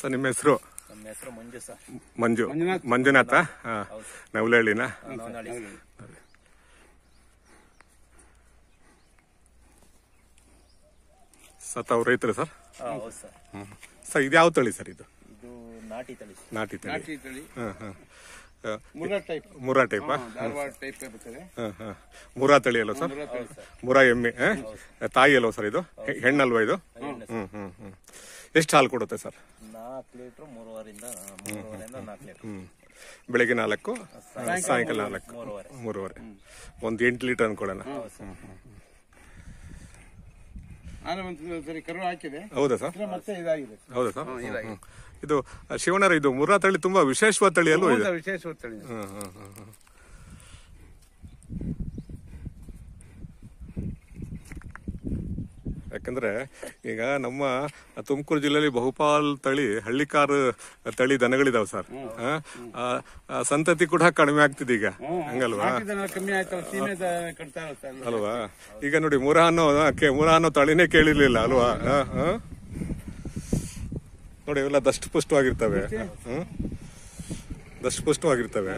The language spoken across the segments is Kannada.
ಸರ್ ನಿಮ್ಮ ಹೆಸರು ನಮ್ಮ ಹೆಸರು ಮಂಜು ಸರ್ ಮಂಜು ಮಂಜುನಾಥ ಹಾ ನವಲಹಳ್ಳಿನ ನವನಾಳಿ ಸರ್ ತಾವು ರೈತರು ಸರ್ ಹಾ, ಹೌದು ಸರ್ ಹ್ಮ್. ಸರ್ ಇದು ಯಾವ ತಳಿ ಸರ್ ಇದು ಇದು ನಾಟಿ ತಳಿ ಸರ್. ನಾಟಿ ತಳಿ ನಾಟಿ ತಳಿ ಹಾಂ ಹಾಂ ಮುರ್ರಾ ಟೈಪ್ ಮುರಾ ಟೈಪಾ ಧಾರವಾಡ ಟೈಪ್ ಬರ್ತದೆ ಹಾಂ ಹಾಂ ಮುರಾ ತಳಿ ಅಲ್ವ ಸರ್ ಮುರ್ರಾ ತಳಿ ಮುರಾ ಎಮ್ಮೆ ಆ? ತಾಯಿ ಅಲ್ವ ಸರ್ ಇದು ಹೆ- ಹೆಣ್ಣಲ್ವಾ ಇದು ಹ್ಮ್ ಹ್ಮ್ ಹ್ಮ್ ಎಷ್ಟು ಹಾಲು ಕೊಡುತ್ತೆ ಸರ್ ನಾಲ್ಕು ಲೀಟ್ರ್ ಮೂರುವರೆಯಿಂದ ಮೂರುವರೆಯಿಂದ ನಾಲ್ಕು ಲೀಟ್ರ್ ಹ್ಮ್ ಬೆಳಿಗ್ಗೆ ನಾಲ್ಕು ಸಾಯಂಕಾಲ ನಾಲ್ಕು ಮೂರುವರೆ ಮೂರುವರೆ ಒಂದು ಎಂಟು ಲೀಟರ್ ಅನ್ಕೊಳ್ಳೋಣ ಆಮೇಲೆ ಒಂದು ಸರಿ ಕರು ಹಾಕಿದೆ ಹೌದಾ ಸರ್ ಇದ್ರೆ ಮತ್ತೆ ಇದಾಗಿದೆ ಹೌದಾ ಸರ್ ಹ್ಮ್. ಇದು ಶಿವಣ್ಣರ ಇದು ಮುರಾ ತಳಿ ತುಂಬಾ ವಿಶೇಷವಾದ ತಳಿ ಅಲ್ವಾ ಇದು ಹೌದಾ, ವಿಶೇಷ ತಳಿ ಇದು. ಹ್ಮ್, ಹ್ಮ್, ಹ್ಮ್, ಹ್ಮ್. ಯಾಕಂದ್ರೆ ಈಗ ನಮ್ಮ ತುಮಕೂರು ಜಿಲ್ಲೆಯಲ್ಲಿ ಬಹುಪಾಲ್ ತಳಿ ಹಳ್ಳಿಕಾರು ತಳಿ ದನಗಳಿದಾವೆ ಸರ್ ಆ, ಆ, ಆ ಸಂತತಿ ಕೂಡ ಕಡಿಮೆ ಆಗ್ತಿದೆ ಈಗ ಹಂಗಲ್ವಾ ನಾಟಿ ದನ ಕಮ್ಮಿ ಆಯ್ತಲ್ಲ ಸೀಮೆ ದನ ಕಟ್ತಾ ಇರ್ತಾರಲ್ಲ. ಅಲ್ವಾ ಈಗ ನೋಡಿ ಮುರ ಅನ್ನೋ ಕೆ- ಮುರ ಅನ್ನೋ ತಳಿನೇ ಕೇಳಿರ್ಲಿಲ್ಲ ಅಲ್ವಾ ಆ, ಆ? ನೋಡಿ ಇವೆಲ್ಲ ದಷ್ಟಪುಷ್ಟವಾಗಿರ್ತವೆ ಹ್ಮ್ ದಷ್ಟಪುಷ್ಟವಾಗಿರ್ತವೆ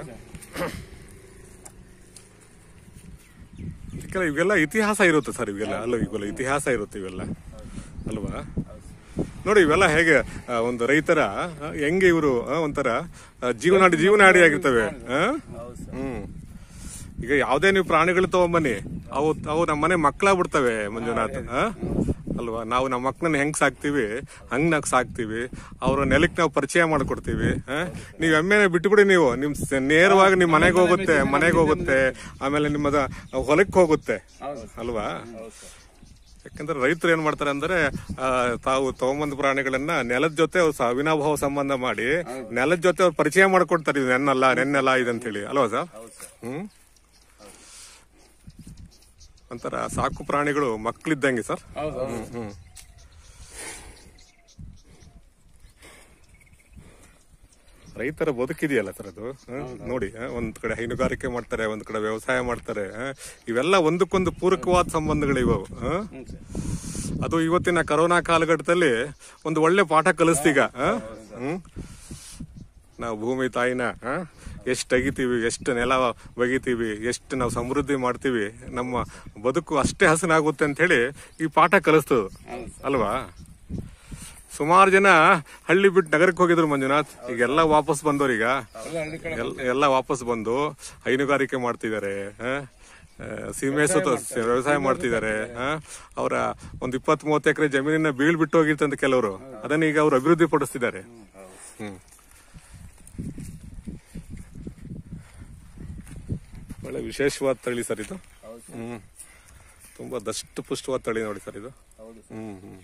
ಇದಕ್ಕೆಲ್ಲ ಇವೆಲ್ಲ ಇತಿಹಾಸ ಇರುತ್ತೆ ಸರ್ ಇವೆಲ್ಲ ಅಲ್ಲ ಇವೆಲ್ಲ ಇತಿಹಾಸ ಇರುತ್ತೆ ಇವೆಲ್ಲ ಅಲ್ವಾ ನೋಡಿ ಇವೆಲ್ಲ ಹೇಗೆ ಆ, ಒಂದು ರೈತರ ಆ, ಹೆಂಗೆ ಇವರು ಒಂಥರ ಆ, ಜೀವನಾಡಿ ಜೀವನಾಡಿ ಆಗಿರ್ತವೆ ಆ? ಹೌದು ಸರ್ ಹ್ಮ್ ಈಗ ಯಾವ್ದೇ ನೀವು ಪ್ರಾಣಿಗಳು ತಗೊಂಬನ್ನಿ ಅವು ಅವು ನಮ್ಮ ಮನೆ ಮಕ್ಕಳಾಗ್ಬಿಡ್ತವೆ ಮಂಜುನಾಥ್ ಆ? ಅಲ್ವಾ ನಾವು ನಮ್ಮ ಮಕ್ಕಳನ್ನ ಹೆಂಗ್ ಸಾಕ್ತಿವಿ ಹಂಗ್ ನಾವ್ ಸಾಕ್ತಿವಿ ಅವ್ರ ನೆಲಕ್ಕೆ ನಾವು ಪರಿಚಯ ಮಾಡ್ಕೊಡ್ತೀವಿ ಆ? ನೀವ್ ಎಮ್ಮೆನ ಬಿಟ್ಬಿಡಿ ನೀವು ನಿಮ್ ಸ- ನೇರವಾಗಿ ನಿಮ್ ಮನೆಗೆ ಹೋಗುತ್ತೆ ಮನೆಗೆ ಹೋಗುತ್ತೆ ಆಮೇಲೆ ನಿಮ್ಮದ ಹೊಲಕ್ಕೆ ಹೋಗುತ್ತೆ ಅಲ್ವಾ ಯಾಕಂದ್ರೆ ರೈತರು ಏನ್ ಮಾಡ್ತಾರೆ ಅಂದ್ರೆ ಆ, ತಾವು ತಗೊಂಬಂದ ಪ್ರಾಣಿಗಳನ್ನ ನೆಲದ ಜೊತೆ ಅವ್ರು ಸ- ಅವಿನಾಭಾವ ಸಂಬಂಧ ಮಾಡಿ ನೆಲದ ಜೊತೆ ಅವ್ರು ಪರಿಚಯ ಮಾಡ್ಕೊಡ್ತಾರೆ ಇದು ನೆನ್ನಲ್ಲ ನೆನ್ನೆಲ್ಲ ಇದಂತೇಳಿ ಅಲ್ವಾ ಸರ್ ಹ್ಮ್ ಒಂಥರ ಸಾಕು ಪ್ರಾಣಿಗಳು ಮಕ್ಕಳಿದ್ದಂಗೆ ಸರ್ ಹೌದು ಹೌದು. ಹ್ಮ್ ರೈತರ ಬದುಕಿದೆಯಲ್ಲ ಸರ್ ಅದು ಹ? ನೋಡಿ ಹ? ಒಂದ್ ಕಡೆ ಹೈನುಗಾರಿಕೆ ಮಾಡ್ತಾರೆ ಒಂದ್ ಕಡೆ ವ್ಯವಸಾಯ ಮಾಡ್ತಾರೆ ಹ? ಇವೆಲ್ಲ ಒಂದಕ್ಕೊಂದು ಪೂರಕವಾದ ಸಂಬಂಧಗಳಿವು ಹ? ಹ್ಮ್ ಸರ್. ಅದು ಇವತ್ತಿನ ಕರೋನಾ ಕಾಲಘಟ್ಟದಲ್ಲಿ ಒಂದು ಒಳ್ಳೆ ಪಾಠ ಕಲಿಸ್ತೀಗ ಹ? ಹ್ಮ್ ನಾವು ಭೂಮಿ ತಾಯಿನ ಎಷ್ಟು ತೆಗಿತೀವಿ ಎಷ್ಟು ನೆಲ ಬಗಿತೀವಿ ಎಷ್ಟು ನಾವು ಸಮೃದ್ಧಿ ಮಾಡ್ತೀವಿ ನಮ್ಮ ಬದುಕು ಅಷ್ಟೇ ಹಸನಾಗುತ್ತೆ ಅಂತ ಹೇಳಿ ಈ ಪಾಠ ಕಲಿಸ್ತದ ಅಲ್ವಾ ಸುಮಾರು ಜನ ಹಳ್ಳಿ ಬಿಟ್ಟು ನಗರಕ್ಕೆ ಹೋಗಿದ್ರು ಮಂಜುನಾಥ್ ಈಗೆಲ್ಲ ವಾಪಸ್ ಬಂದವ್ರು ಈಗ ಎಲ್ಲ ಹಳ್ಳಿ ಕಡೆ ಎಲ್- ಎಲ್ಲ ವಾಪಸ್ ಬಂದು ಹೈನುಗಾರಿಕೆ ಮಾಡ್ತಿದ್ದಾರೆ ಆ, ಆ, ಸೀಮೆ ಸುತ್ತ ವ್ಯವಸಾಯ ಮಾಡ್ತಿದ್ದಾರೆ ಆ, ಅವರ ಒಂದು ಇಪ್ಪತ್ ಮೂವತ್ತು ಎಕರೆ ಜಮೀನಿನ ಬೀಳ್ ಬಿಟ್ಟು ಹೋಗಿರ್ತಂತ ಕೆಲವರು ಅದನ್ನ ಈಗ ಅವರು ಅಭಿವೃದ್ಧಿ ಪಡಿಸ್ತಿದ್ದಾರೆ ಹ್ಮ್ ಒಳ್ಳೆ ವಿಶೇಷವಾದ ತಳಿ ಸರ್ ಇದು ಹೌದು ಹ್ಮ್ ತುಂಬಾ ದಷ್ಟ ಪುಷ್ಟವಾದ ತಳಿ ನೋಡಿ ಸರ್ ಇದು ಹೌದು ಹ್ಮ್ ಹ್ಮ್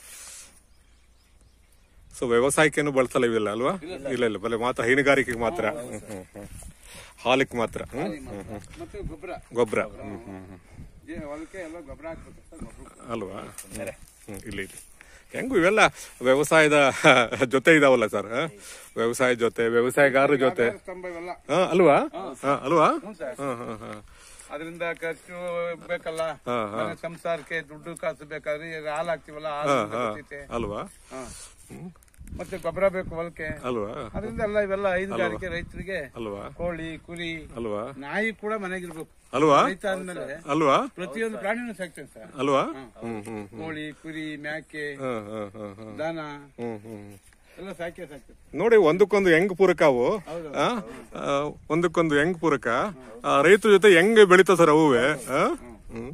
ಸೊ ವ್ಯವಸಾಯಕ್ಕೇನು ಬಳಸಲ್ಲ ಇವೆಲ್ಲ ಅಲ್ವಾ ಇಲ್ಲ ಇಲ್ಲ ಬಲೆ ಮಾತ್ರ ಹೈನುಗಾರಿಕೆಗೆ ಮಾತ್ರ ಹ್ಮ್ ಹ್ಮ್ ಹ್ಮ್ ಹಾಲಿಗೆ ಮಾತ್ರ ಹ್ಮ್ ಹ್ಮ್ ಹ್ಮ್ ಮತ್ತೆ ಗೊಬ್ಬರ ಗೊಬ್ಬರ ಹ್ಮ್ ಹ್ಮ್ ಹ್ಮ್ ಏ, ಹೊಲಕ್ಕೆ ಎಲ್ಲ ಗೊಬ್ಬರ ಹಾಕ್ಬೇಕು ಸರ್ ಗೊಬ್ಬರ ಅಲ್ವಾ ಹ್ಮ್ ಇಲ್ಲಿ ಇಲ್ಲಿ ಹೆಂಗು ಇವೆಲ್ಲ ವ್ಯವಸಾಯದ ಜೊತೆ ಇದಾವಲ್ಲ ಸರ್ ವ್ಯವಸಾಯ ಜೊತೆ ವ್ಯವಸಾಯಗಾರರ ಜೊತೆ ಸ್ತಂಭ ಇವೆಲ್ಲ ಹಾ ಅಲ್ವಾ ಹಾ ಅಲ್ವಾ ಸರ್. ಹಾ ಹಾ ಹಾ ಅದರಿಂದ ಖರ್ಚು ಬೇಕಲ್ಲ ಹಾ, ಹಾ. ಮನೆ ಸಂಸಾರಕ್ಕೆ ದುಡ್ಡು ಕಾಸು ಬೇಕಾದ್ರೆ ಈಗ ಹಾಲು ಹಾಕ್ತಿವಲ್ಲ ಹಾಲು ಹಾ ಬರ್ತೈತೆ. ಅಲ್ವಾ ಹಾ. ಮತ್ತೆ ಗೊಬ್ಬರ ಬೇಕು ಹೊಲಕ್ಕೆ ಅಲ್ವಾ ಅದರಿಂದ ಎಲ್ಲ ಇವೆಲ್ಲ ಹೈನುಗಾರಿಕೆ ರೈತರಿಗೆ ಅಲ್ವಾ ಕೋಳಿ ಕುರಿ ಅಲ್ವಾ ನಾಯಿ ಕೂಡ ಮನೆಗಿರ್ಬೇಕು ಅಲ್ವಾ ರೈತ ಆದ್ಮೇಲೆ ಅಲ್ವಾ ಪ್ರತಿಯೊಂದು ಪ್ರಾಣಿನೂ ಸಾಕ್ತೇನೆ ಸರ್ ಅಲ್ವಾ ಹ್ಮ್ ಹ್ಮ್ ಕೋಳಿ ಕುರಿ ಮೇಕೆ ಹಾ ಹಾ ಹಾ ಹಾ ದನ ಹ್ಮ್ ಹ್ಮ್ ಎಲ್ಲ ಸಾಕೇ ಸಾಕ್ತೇವೆ ನೋಡಿ ಒಂದಕ್ಕೊಂದು ಹೆಂಗ್ ಪೂರಕ ಅವು ಆ? ಆ, ಒಂದಕ್ಕೊಂದು ಹೆಂಗ್ ಪೂರಕ ಆ, ರೈತರ ಜೊತೆ ಹೆಂಗ್ ಬೆಳಿತಾವ ಸರ್ ಅವುವೆ ಆ? ಹ್ಮ್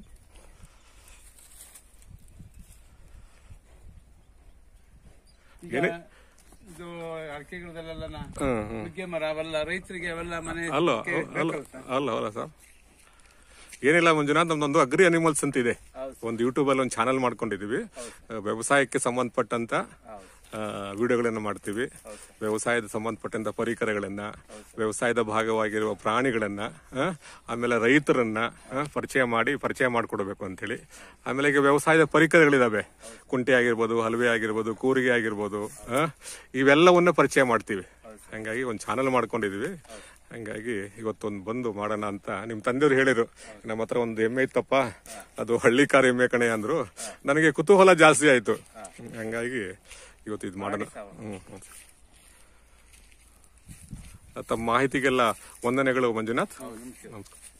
ಈಗ ಇದು ಅಡಿಕೆಗಳದೆಲ್ಲ ಹ್ಮ್ ಹ್ಮ್ ನುಗ್ಗೆ ಮರ ಅವೆಲ್ಲ ರೈತರಿಗೆ ಅವೆಲ್ಲ ಮನೆ ಅಲ್ಲ ಕ್ಕೆ ಅಲ್ಲ ಬೇಕಲ್ಲ ಸರ್? ಅಲ್ಲ ಅಲ್ಲ ಸರ್ ಏನಿಲ್ಲ ಮಂಜುನಾಥ್ ನಮ್ದೊಂದು ಅಗ್ರಿ ಅನಿಮಲ್ಸ್ ಅಂತ ಇದೆ ಒಂದು ಯೂಟ್ಯೂಬ್ ಅಲ್ಲಿ ಒಂದು ಚಾನಲ್ ಮಾಡ್ಕೊಂಡಿದೀವಿ ಆ, ವ್ಯವಸಾಯಕ್ಕೆ ಸಂಬಂಧಪಟ್ಟಂತ ವಿಡಿಯೋಗಳನ್ನು ಮಾಡ್ತೀವಿ ವ್ಯವಸಾಯದ ಸಂಬಂಧಪಟ್ಟಂತ ಪರಿಕರಗಳನ್ನ ವ್ಯವಸಾಯದ ಭಾಗವಾಗಿರುವ ಪ್ರಾಣಿಗಳನ್ನ ಆ, ಆಮೇಲೆ ರೈತರನ್ನ ಆ, ಪರಿಚಯ ಮಾಡಿ ಪರಿಚಯ ಮಾಡಿಕೊಡ್ಬೇಕು ಅಂತೇಳಿ ಆಮೇಲೆ ಈಗ ವ್ಯವಸಾಯದ ಪರಿಕರಗಳಿದಾವೆ ಕುಂಟೆ ಆಗಿರ್ಬೋದು ಹಲವೆ ಆಗಿರ್ಬೋದು ಕೂರಿಗೆ ಆಗಿರ್ಬೋದು ಆ, ಇವೆಲ್ಲವನ್ನ ಪರಿಚಯ ಮಾಡ್ತೀವಿ ಹಂಗಾಗಿ ಒಂದು ಚಾನಲ್ ಮಾಡ್ಕೊಂಡಿದೀವಿ ಹಂಗಾಗಿ ಇವತ್ತೊಂದು ಬಂದು ಮಾಡೋಣ ಅಂತ ನಿಮ್ ತಂದೆಯವ್ರು ಹೇಳಿದ್ರು ನಮ್ಮ ಹತ್ರ ಒಂದು ಎಮ್ಮೆ ಇತ್ತಪ್ಪ ಅದು ಹಳ್ಳಿಕಾರ ಎಮ್ಮೆ ಕಣೆ ಅಂದ್ರು ನನಗೆ ಕುತೂಹಲ ಜಾಸ್ತಿ ಆಯ್ತು ಹಂಗಾಗಿ ಇವತ್ತು ಇದು ಮಾಡೋಣ ಸಾವಿರ. ಹ್ಮ್ ಹ್ಮ್. ತಮ್ಮ ಮಾಹಿತಿಗೆಲ್ಲ ವಂದನೆಗಳು ಮಂಜುನಾಥ್ ಹೌದು ನಮಸ್ಕಾರ ನಮಸ್ಕಾರ